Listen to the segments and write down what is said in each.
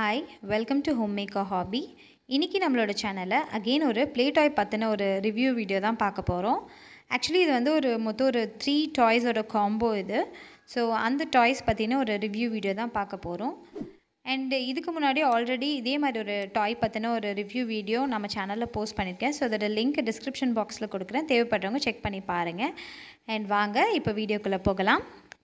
Hi welcome to Home Maker Hobby இன்றைக்கி நம்மளோட சேனலில் அகெயின் ஒரு ப்ளே டாய் பற்றின ஒரு ரிவ்யூ வீடியோ தான் பார்க்க போகிறோம் ஆக்சுவலி இது வந்து ஒரு மொத்தம் ஒரு த்ரீ டாய்ஸோட காம்போ இது ஸோ அந்த டாய்ஸ் பற்றின ஒரு ரிவ்யூ வீடியோ தான் பார்க்க போகிறோம் அண்ட் இதுக்கு முன்னாடி ஆல்ரெடி இதே மாதிரி ஒரு டாய் பற்றின ஒரு ரிவ்யூ வீடியோ நம்ம சேனலில் போஸ்ட் பண்ணியிருக்கேன் ஸோ அதோட லிங்க் டிஸ்கிரிப்ஷன் பாக்ஸில் கொடுக்குறேன் தேவைப்படுறவங்க செக் பண்ணி பாருங்கள் அண்ட் வாங்க இப்போ வீடியோக்குள்ளே போகலாம்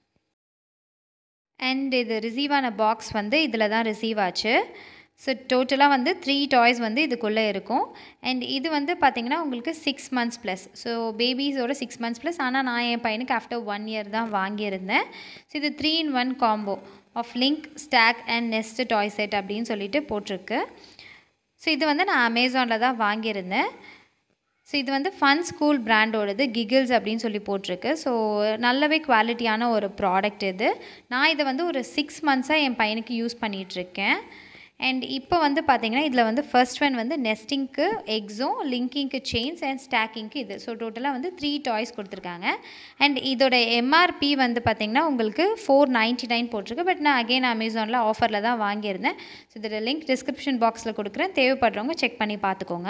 அண்ட் இது ரிசீவ் ஆன பாக்ஸ் வந்து இதில் தான் ரிசீவ் ஆச்சு ஸோ டோட்டலாக வந்து த்ரீ டாய்ஸ் வந்து இதுக்குள்ளே இருக்கும் அண்ட் இது வந்து பார்த்திங்கன்னா உங்களுக்கு சிக்ஸ் மந்த்ஸ் ப்ளஸ் ஸோ பேபிஸோட சிக்ஸ் மந்த்ஸ் ப்ளஸ் ஆனால் நான் என் பையனுக்கு ஆஃப்டர் ஒன் இயர் தான் வாங்கியிருந்தேன் ஸோ இது three in one combo of link stack and nest toy set அப்படின்னு சொல்லிட்டு போட்டிருக்கு ஸோ இது வந்து நான் அமேசானில் தான் வாங்கியிருந்தேன் ஸோ இது வந்து ஃபன் ஸ்கூல் பிராண்டோடது கிகிள்ஸ் அப்படின்னு சொல்லி போட்டிருக்கு ஸோ நல்லாவே குவாலிட்டியான ஒரு ப்ராடக்ட் இது நான் இதை வந்து ஒரு சிக்ஸ் மந்த்ஸாக என் பையனுக்கு யூஸ் பண்ணிகிட்ருக்கேன் அண்ட் இப்போ வந்து பார்த்திங்கன்னா இதில் வந்து ஃபர்ஸ்ட் ஒன் வந்து நெஸ்டிங்க்கு எக்ஸும் லிங்கிங்க்கு செயின்ஸ் அண்ட் ஸ்டாக்கிங்க்கு இது ஸோ டோட்டலாக வந்து த்ரீ டாய்ஸ் கொடுத்துருக்காங்க அண்ட் இதோட எம்ஆர்பி வந்து பார்த்திங்கன்னா உங்களுக்கு ஃபோர் நைன்ட்டி நைன் போட்டிருக்கு பட் நான் அகெயின் அமேசானில் ஆஃபரில் தான் வாங்கியிருந்தேன் ஸோ இதோட லிங்க் டிஸ்கிரிப்ஷன் பாக்ஸில் கொடுக்குறேன் தேவைப்படுறவங்க செக் பண்ணி பார்த்துக்கோங்க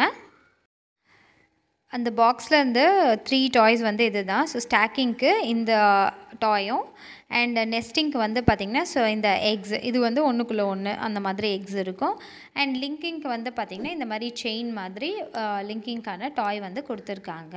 அந்த பாக்ஸில் இருந்து த்ரீ டாய்ஸ் வந்து இது தான் ஸோ ஸ்டாக்கிங்க்கு இந்த டாயும் அண்ட் நெஸ்டிங்க்கு வந்து பார்த்திங்கன்னா ஸோ இந்த எக்ஸ் இது வந்து ஒன்றுக்குள்ளே ஒன்று அந்த மாதிரி எக்ஸ் இருக்கும் அண்ட் லிங்கிங்க்கு வந்து பார்த்திங்கன்னா இந்த மாதிரி செயின் மாதிரி லிங்கிங்க்கான டாய் வந்து கொடுத்துருக்காங்க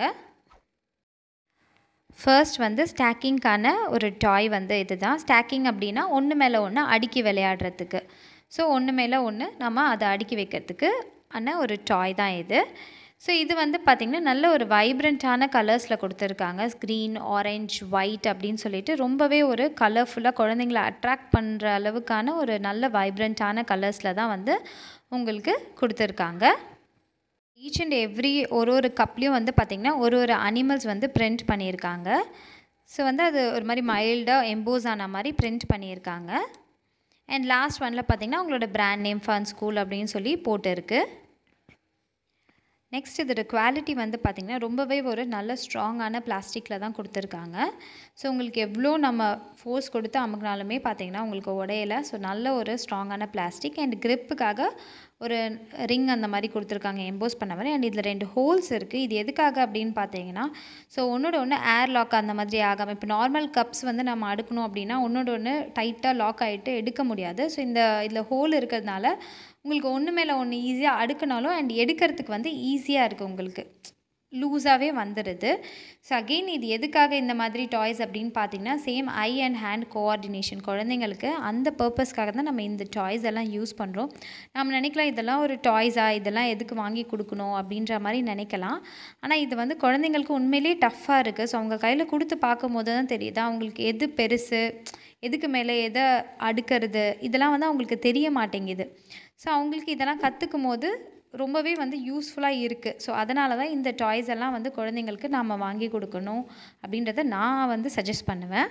ஃபர்ஸ்ட் வந்து ஸ்டாக்கிங்க்கான ஒரு டாய் வந்து இது தான் ஸ்டாக்கிங் அப்படின்னா ஒன்று மேலே ஒன்று அடுக்கி விளையாடுறதுக்கு ஸோ ஒன்று மேலே ஒன்று நம்ம அதை அடுக்கி வைக்கிறதுக்கு ஆன ஒரு டாய் தான் இது ஸோ இது வந்து பார்த்திங்கன்னா நல்ல ஒரு வைப்ரண்ட்டான கலர்ஸில் கொடுத்துருக்காங்க க்ரீன் ஆரஞ்ச் ஒயிட் அப்படின்னு சொல்லிட்டு ரொம்பவே ஒரு கலர்ஃபுல்லாக குழந்தைங்கள அட்ராக்ட் பண்ணுற அளவுக்கான ஒரு நல்ல வைப்ரண்ட்டான கலர்ஸில் தான் வந்து உங்களுக்கு கொடுத்துருக்காங்க ஈச் அண்ட் எவ்ரி ஒரு ஒரு கப்லேயும் வந்து பார்த்திங்கன்னா ஒரு ஒரு அனிமல்ஸ் வந்து பிரிண்ட் பண்ணியிருக்காங்க ஸோ வந்து அது ஒரு மாதிரி மைல்டாக எம்போஸ் ஆன மாதிரி பிரிண்ட் பண்ணியிருக்காங்க அண்ட் லாஸ்ட் ஒனில் பார்த்திங்கன்னா உங்களோட பிராண்ட் நேம் ஃபன் ஸ்கூல் அப்படின்னு சொல்லி போட்டு இருக்குது நெக்ஸ்ட் இதோட குவாலிட்டி வந்து பார்த்திங்கன்னா ரொம்பவே ஒரு நல்ல ஸ்ட்ராங்கான பிளாஸ்டிக்கில் தான் கொடுத்துருக்காங்க ஸோ உங்களுக்கு எவ்வளோ நம்ம ஃபோர்ஸ் கொடுத்து அமுக்கினாலுமே பார்த்திங்கன்னா உங்களுக்கு உடையலை ஸோ நல்ல ஒரு ஸ்ட்ராங்கான பிளாஸ்டிக் அண்ட் க்ரிப்புக்காக ஒரு ரிங் அந்த மாதிரி கொடுத்துருக்காங்க எம்போஸ் பண்ண மாதிரி அண்ட் இதில் ரெண்டு ஹோல்ஸ் இருக்குது இது எதுக்காக அப்படின்னு பார்த்தீங்கன்னா ஸோ ஒன்றோட ஒன்று ஏர் லாக் அந்த மாதிரி ஆகாமல் இப்போ நார்மல் கப்ஸ் வந்து நம்ம அடுக்கணும் அப்படின்னா ஒன்றோட ஒன்று டைட்டாக லாக் ஆகிட்டு எடுக்க முடியாது ஸோ இந்த இதில் ஹோல் இருக்கிறதுனால உங்களுக்கு ஒன்று மேலே ஒன்று ஈஸியாக அடுக்கினாலும் அண்ட் எடுக்கிறதுக்கு வந்து ஈஸியாக இருக்குது உங்களுக்கு லூஸாகவே வந்துடுது ஸோ அகெயின் இது எதுக்காக இந்த மாதிரி டாய்ஸ் அப்படின்னு பார்த்தீங்கன்னா same eye and hand coordination குழந்தைங்களுக்கு அந்த பர்பஸ்க்காக தான் நம்ம இந்த டாய்ஸ் எல்லாம் யூஸ் பண்ணுறோம் நம்ம நினைக்கலாம் இதெல்லாம் ஒரு டாய்ஸா இதெல்லாம் எதுக்கு வாங்கி கொடுக்கணும் அப்படின்ற மாதிரி நினைக்கலாம் ஆனால் இது வந்து குழந்தைங்களுக்கு உண்மையிலேயே டஃப்பாக இருக்குது ஸோ அவங்க கையில் கொடுத்து பார்க்கும்போது தான் தெரியுது அவங்களுக்கு எது பெருசு எதுக்கு மேலே எதை அடுக்கிறது இதெல்லாம் வந்து அவங்களுக்கு தெரிய மாட்டேங்குது ஸோ அவங்களுக்கு இதெல்லாம் கற்றுக்கும் போது ரொம்பவே வந்து யூஸ்ஃபுல்லாக இருக்குது ஸோ அதனால தான் இந்த டாய்ஸ் எல்லாம் வந்து குழந்தைங்களுக்கு நாம் வாங்கி கொடுக்கணும் அப்படின்றத நான் வந்து சஜஸ்ட் பண்ணுவேன்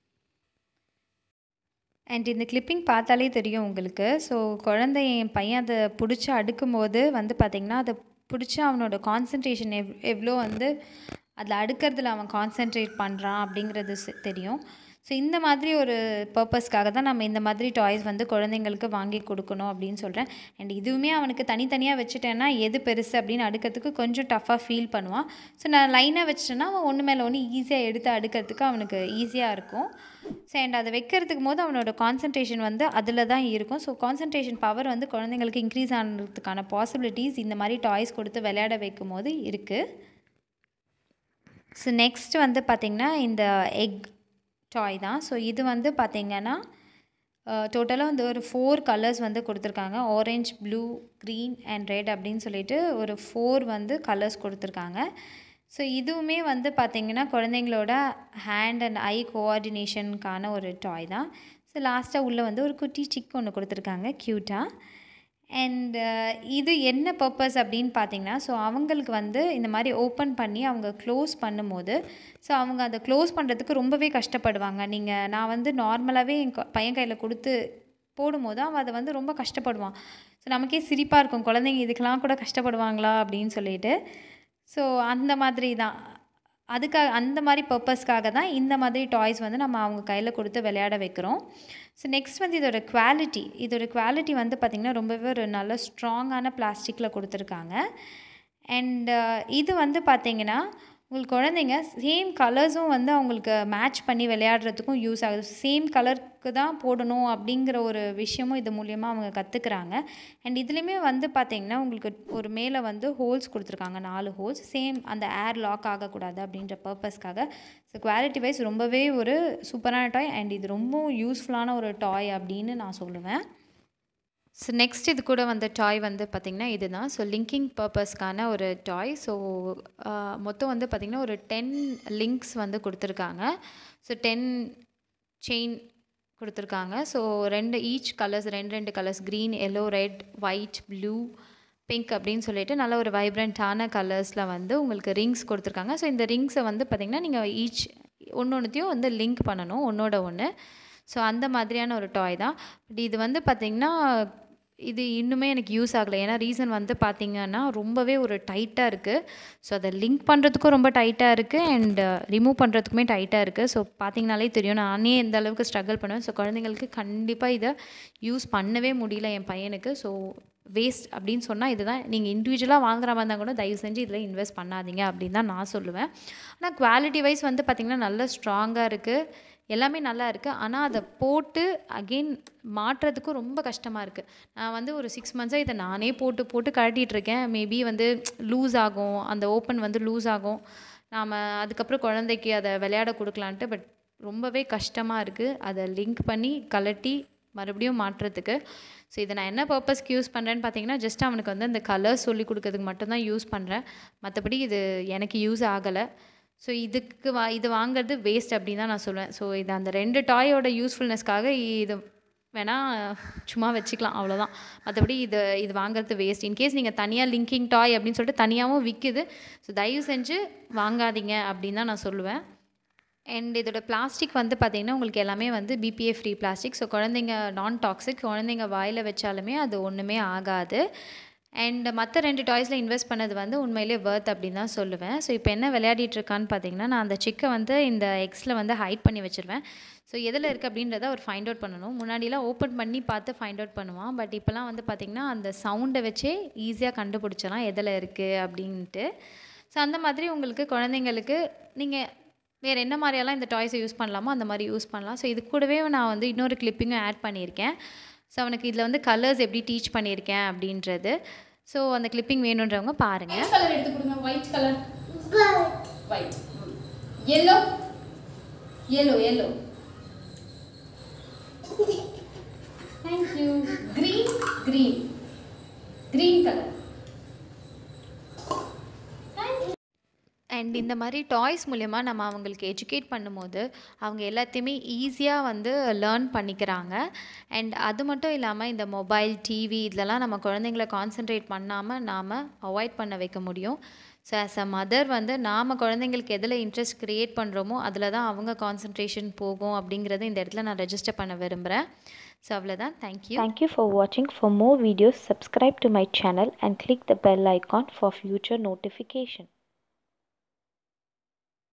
அண்ட் இந்த கிளிப்பிங் பார்த்தாலே தெரியும் உங்களுக்கு ஸோ குழந்தை என் பையன் அதை பிடிச்சி அடுக்கும் போது வந்து பார்த்திங்கன்னா அதை பிடிச்சி அவனோட கான்சன்ட்ரேஷன் எவ் எவ்வளோ வந்து அதில் அடுக்கிறதுல அவன் கான்சென்ட்ரேட் பண்ணுறான் அப்படிங்கிறது தெரியும் ஸோ இந்த மாதிரி ஒரு பர்பஸ்க்காக தான் நம்ம இந்த மாதிரி டாய்ஸ் வந்து குழந்தைங்களுக்கு வாங்கி கொடுக்கணும் அப்படின்னு சொல்கிறேன் அண்ட் இதுவுமே அவனுக்கு தனித்தனியாக வச்சுட்டேன்னா எது பெருசு அப்படின்னு அடுக்கிறதுக்கு கொஞ்சம் டஃப்பாக ஃபீல் பண்ணுவான் ஸோ நான் லைனாக வச்சிட்டேன்னா அவன் ஒன்று மேலே ஒன்று ஈஸியாக எடுத்து அடுக்கிறதுக்கு அவனுக்கு ஈஸியாக இருக்கும் ஸோ அண்ட் அதை வைக்கிறதுக்கு போது அவனோட கான்சன்ட்ரேஷன் வந்து அதில் தான் இருக்கும் ஸோ கான்சன்ட்ரேஷன் பவர் வந்து குழந்தைங்களுக்கு இன்க்ரீஸ் ஆனதுக்கான பாசிபிலிட்டிஸ் இந்த மாதிரி டாய்ஸ் கொடுத்து விளையாட வைக்கும் போது இருக்குது ஸோ நெக்ஸ்ட் வந்து பார்த்திங்கன்னா இந்த எக் டாய் தான் ஸோ இது வந்து பார்த்திங்கன்னா டோட்டலாக வந்து ஒரு ஃபோர் கலர்ஸ் வந்து கொடுத்துருக்காங்க orange blue green and red அப்படின்னு சொல்லிட்டு ஒரு ஃபோர் வந்து கலர்ஸ் கொடுத்துருக்காங்க ஸோ இதுவுமே வந்து பார்த்திங்கன்னா குழந்தைங்களோட ஹேண்ட் அண்ட் ஐ கோஆர்டினேஷனுக்கான ஒரு டாய் தான் ஸோ லாஸ்ட்டாக உள்ளே வந்து ஒரு குட்டி சிக் ஒன்று கொடுத்துருக்காங்க க்யூட்டாக அண்ட் இது என்ன பர்பஸ் அப்படின்னு பார்த்தீங்கன்னா ஸோ அவங்களுக்கு வந்து இந்த மாதிரி ஓப்பன் பண்ணி அவங்க க்ளோஸ் பண்ணும்போது ஸோ அவங்க அதை க்ளோஸ் பண்ணுறதுக்கு ரொம்பவே கஷ்டப்படுவாங்க நீங்கள் நான் வந்து நார்மலாகவே என் பையன் கையில் கொடுத்து போடும்போது அவன் அதை வந்து ரொம்ப கஷ்டப்படுவான் ஸோ நமக்கே சிரிப்பாக இருக்கும் குழந்தைங்க இதுக்கெலாம் கூட கஷ்டப்படுவாங்களா அப்படின்னு சொல்லிட்டு ஸோ அந்த மாதிரி தான் அதுக்காக அந்த மாதிரி பர்பஸ்க்காக தான் இந்த மாதிரி டாய்ஸ் வந்து நம்ம அவங்க கையில் கொடுத்து விளையாட வைக்கிறோம் ஸோ நெக்ஸ்ட் வந்து இதோட குவாலிட்டி இதோட குவாலிட்டி வந்து பார்த்திங்கன்னா ரொம்பவே ஒரு நல்ல ஸ்ட்ராங்கான பிளாஸ்டிக்கில் கொடுத்துருக்காங்க அண்ட் இது வந்து பார்த்திங்கன்னா உங்களுக்கு குழந்தைங்க சேம் கலர்ஸும் வந்து அவங்களுக்கு மேட்ச் பண்ணி விளையாடுறதுக்கும் யூஸ் ஆகுது சேம் கலருக்கு தான் போடணும் அப்படிங்கிற ஒரு விஷயமும் இது மூலயமா அவங்க கற்றுக்குறாங்க அண்ட் இதுலேயுமே வந்து பார்த்திங்கன்னா உங்களுக்கு ஒரு மேலே வந்து ஹோல்ஸ் கொடுத்துருக்காங்க நாலு ஹோல்ஸ் சேம் அந்த ஏர் லாக் ஆகக்கூடாது அப்படின்ற பர்பஸ்க்காக ஸோ குவாலிட்டி வைஸ் ரொம்பவே ஒரு சூப்பரான டாய் அண்ட் இது ரொம்ப யூஸ்ஃபுல்லான ஒரு டாய் அப்படின்னு நான் சொல்லுவேன் ஸோ நெக்ஸ்ட் இது கூட வந்த டாய் வந்து பார்த்திங்கன்னா இதுதான் ஸோ லிங்கிங் பர்பஸ்க்கான ஒரு டாய் ஸோ மொத்தம் வந்து பார்த்திங்கன்னா ஒரு டென் லிங்க்ஸ் வந்து கொடுத்துருக்காங்க ஸோ டென் செயின் கொடுத்துருக்காங்க ஸோ ரெண்டு ஈச் கலர்ஸ் ரெண்டு ரெண்டு கலர்ஸ் green yellow red white blue pink அப்படின்னு சொல்லிட்டு நல்ல ஒரு வைப்ரண்ட்டான கலர்ஸில் வந்து உங்களுக்கு ரிங்ஸ் கொடுத்துருக்காங்க ஸோ இந்த ரிங்ஸை வந்து பார்த்திங்கன்னா நீங்கள் ஈச் ஒன்று ஒன்றுத்தையும் வந்து லிங்க் பண்ணணும் ஒன்றோட ஒன்று ஸோ அந்த மாதிரியான ஒரு டாய் தான் பட் இது வந்து பார்த்திங்கன்னா இது இன்னுமே எனக்கு யூஸ் ஆகலை ஏன்னா ரீசன் வந்து பார்த்திங்கன்னா ரொம்பவே ஒரு டைட்டாக இருக்குது ஸோ அதை லிங்க் பண்ணுறதுக்கும் ரொம்ப டைட்டாக இருக்குது அண்ட் ரிமூவ் பண்ணுறதுக்குமே டைட்டாக இருக்குது ஸோ பார்த்திங்கனாலே தெரியும் நானே எந்த அளவுக்கு ஸ்ட்ரகிள் பண்ணுவேன் ஸோ குழந்தைங்களுக்கு கண்டிப்பாக இதை யூஸ் பண்ணவே முடியல என் பையனுக்கு ஸோ வேஸ்ட் அப்படின்னு சொன்னால் இதுதான் நீங்கள் இண்டிவிஜுவலாக வாங்குற மாதிரி இருந்தால் கூட தயவு செஞ்சு இதில் இன்வெஸ்ட் பண்ணாதீங்க அப்படின்னு தான் நான் சொல்லுவேன் ஆனால் குவாலிட்டி வைஸ் வந்து பார்த்திங்கன்னா நல்ல ஸ்ட்ராங்காக இருக்குது எல்லாமே நல்லா இருக்குது ஆனால் அதை போட்டு அகெயின் மாட்டுறதுக்கும் ரொம்ப கஷ்டமாக இருக்குது நான் வந்து ஒரு சிக்ஸ் மந்த்ஸாக இதை நானே போட்டு போட்டு கழட்டிகிட்ருக்கேன் மேபி வந்து லூஸ் ஆகும் அந்த ஓப்பன் வந்து லூஸ் ஆகும் நாம் அதுக்கப்புறம் குழந்தைக்கு அதை விளையாட கொடுக்கலான்ட்டு பட் ரொம்பவே கஷ்டமாக இருக்குது அதை லிங்க் பண்ணி கலட்டி மறுபடியும் மாட்டுறதுக்கு ஸோ இதை நான் என்ன பர்பஸ்க்கு யூஸ் பண்ணுறேன்னு பார்த்தீங்கன்னா ஜஸ்ட் அவனுக்கு வந்து அந்த கலர்ஸ் சொல்லி கொடுக்கறதுக்கு மட்டும்தான் யூஸ் பண்ணுறேன் மற்றபடி இது எனக்கு யூஸ் ஆகலை ஸோ இதுக்கு வா இது வாங்குறது வேஸ்ட் அப்படின்னு தான் நான் சொல்லுவேன் ஸோ இது அந்த ரெண்டு டாயோட யூஸ்ஃபுல்னஸ்க்காக இது வேணால் சும்மா வச்சுக்கலாம் அவ்வளோதான் மற்றபடி இது இது வாங்குறது வேஸ்ட் இன்கேஸ் நீங்கள் தனியாக லிங்கிங் டாய் அப்படின்னு சொல்லிட்டு தனியாகவும் விற்குது ஸோ தயவு செஞ்சு வாங்காதீங்க அப்படின்னு தான் நான் சொல்லுவேன் அண்ட் இதோட பிளாஸ்டிக் வந்து பார்த்திங்கன்னா உங்களுக்கு எல்லாமே வந்து பிபிஏ ஃப்ரீ பிளாஸ்டிக் ஸோ குழந்தைங்க நான் டாக்ஸிக் குழந்தைங்க வாயில் வச்சாலுமே அது ஒன்றுமே ஆகாது அண்ட் மற்ற ரெண்டு டாய்ஸில் இன்வெஸ்ட் பண்ணது வந்து உண்மையிலே ஒர்த் அப்படின்னு தான் சொல்லுவேன் ஸோ இப்போ என்ன விளையாடிட்டு இருக்கான்னு பார்த்தீங்கன்னா நான் அந்த சிக்கை வந்து இந்த எக்ஸில் வந்து ஹைட் பண்ணி வச்சுருவேன் ஸோ எதில் இருக்குது அப்படின்றத அவர் ஃபைண்ட் அவுட் பண்ணணும் முன்னாடிலாம் ஓப்பன் பண்ணி பார்த்து ஃபைண்ட் அவுட் பண்ணுவான் பட் இப்போலாம் வந்து பார்த்திங்கன்னா அந்த சவுண்டை வச்சே ஈஸியாக கண்டுபிடிச்சலாம் எதில் இருக்குது அப்படின்ட்டு ஸோ அந்த மாதிரி உங்களுக்கு குழந்தைங்களுக்கு நீங்கள் வேறு என்ன மாதிரியெல்லாம் இந்த டாய்ஸை யூஸ் பண்ணலாமோ அந்த மாதிரி யூஸ் பண்ணலாம் ஸோ இது கூடவே நான் வந்து இன்னொரு கிளிப்பிங்கும் ஆட் பண்ணியிருக்கேன் ஸோ அவனுக்கு இதில் வந்து கலர்ஸ் எப்படி டீச் பண்ணியிருக்கேன் அப்படின்றது ஸோ அந்த கிளிப்பிங் வேணுன்றவங்க பாருங்கள் ஒயிட் கலர் எடுத்து கொடுங்க white colour white yellow yellow yellow thank you green green green colour and இந்த மாதிரி டாய்ஸ் மூலயமா நம்ம அவங்களுக்கு எஜுகேட் பண்ணும்போது அவங்க எல்லாத்தையுமே ஈஸியாக வந்து லேர்ன் பண்ணிக்கிறாங்க அண்ட் அது மட்டும் இல்லாமல் இந்த மொபைல் டிவி இதெல்லாம் நம்ம குழந்தைங்கள கான்சென்ட்ரேட் பண்ணாமல் நாம் அவாய்ட் பண்ண வைக்க முடியும் ஸோ ஆஸ் அ மதர் வந்து நாம் குழந்தைங்களுக்கு எதில் இன்ட்ரெஸ்ட் க்ரியேட் பண்ணுறோமோ அதில் தான் அவங்க கான்சன்ட்ரேஷன் போகும் அப்படிங்கிறத இந்த இடத்துல நான் ரெஜிஸ்டர் பண்ண விரும்புகிறேன் ஸோ அவ்வளோதான் thank you Thank you for watching. For more videos, subscribe to my channel and click the bell icon for future notification.